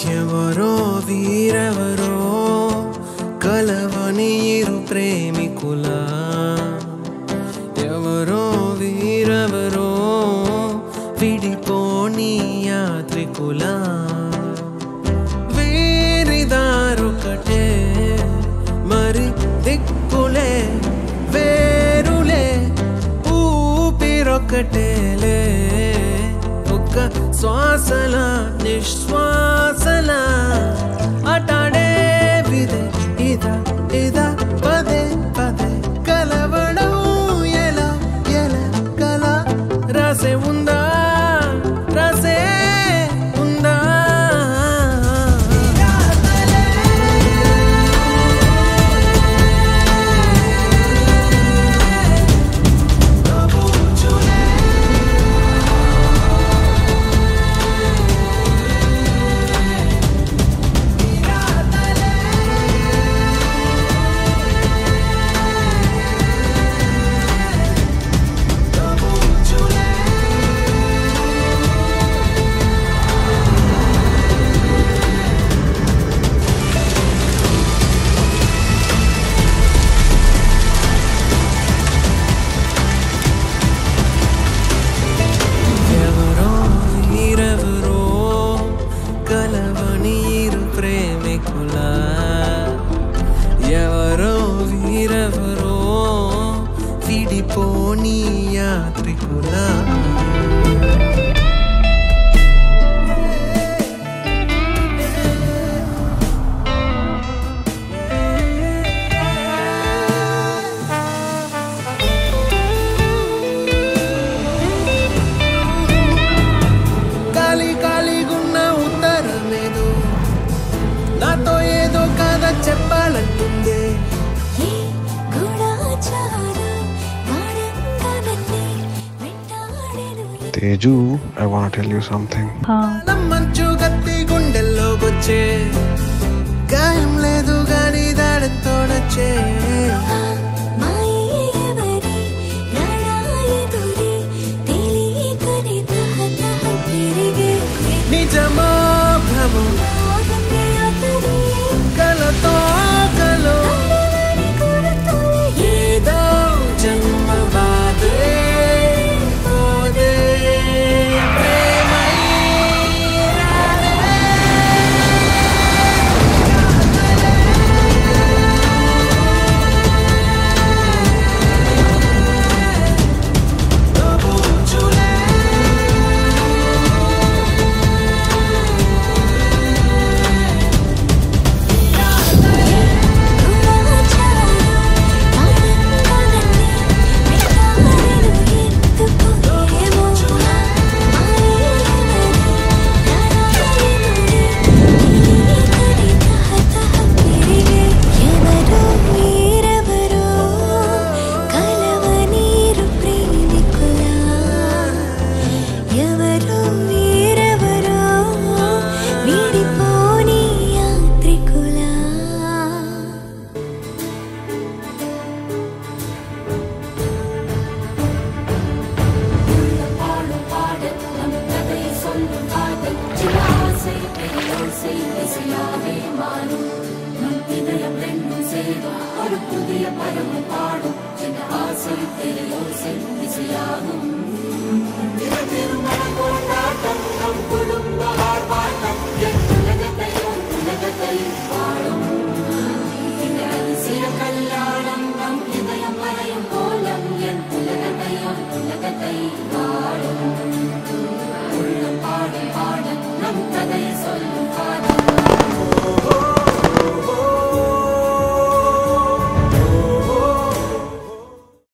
ఎవరో వీరెవరో కలవని ఇరు ప్రేమికుల ఎవరో వీరెవరో విడిపోని యాత్రికుల వేరిదారొకటే మరి దిక్కులే వేరులే ఊపిరొకటేలే ఒక్క శ్వాసల నిశ్వాసల అటాడే విదే ఇద ఇద పదే పదే కలవడం ఎలా ఎలా కల రాసే ఉందా రాసే ఉందా ఎవరో వీరెవరో కలవని ఇరు ప్రేమికుల ఎవరో వీరెవరో విడిపోని యాత్రికుల ఖాళీ ఖాళీగున్న ఉత్తరమేదో నాతో ఏదో కథ చెప్పాలంటుంది ఈ గూఢచారం వాడంగా నన్నే వెంటాడెనులే. Teju, I want to tell you something. కాలం మంచు గత్తి గుండెల్లోకొచ్చే గాయం లేదు గాని దాడంతో నచ్చే మాయే ఎవరి రాడాయెదురే తెలియకనే తహతహ పెరిగే. నిజమో భ్రమో మోహమే అతడే కలతో కలో కలవరి కొరతలే ఏదో జన్మ బాధే పోదే ప్రేమై ఎవరో వీరెవరో విడిపోని యాత్రికులా பாடும் பாடல் நம் கதை சொல்லும் காதல் சின்ன ஆசை பெரியோசை இசையாவே மாறும் நம் இதயம் ரெண்டும் சேரும் ஒரு புதிய பருவம் பாடும் சின்ன ஆசை பெரியோசை இசையாகும்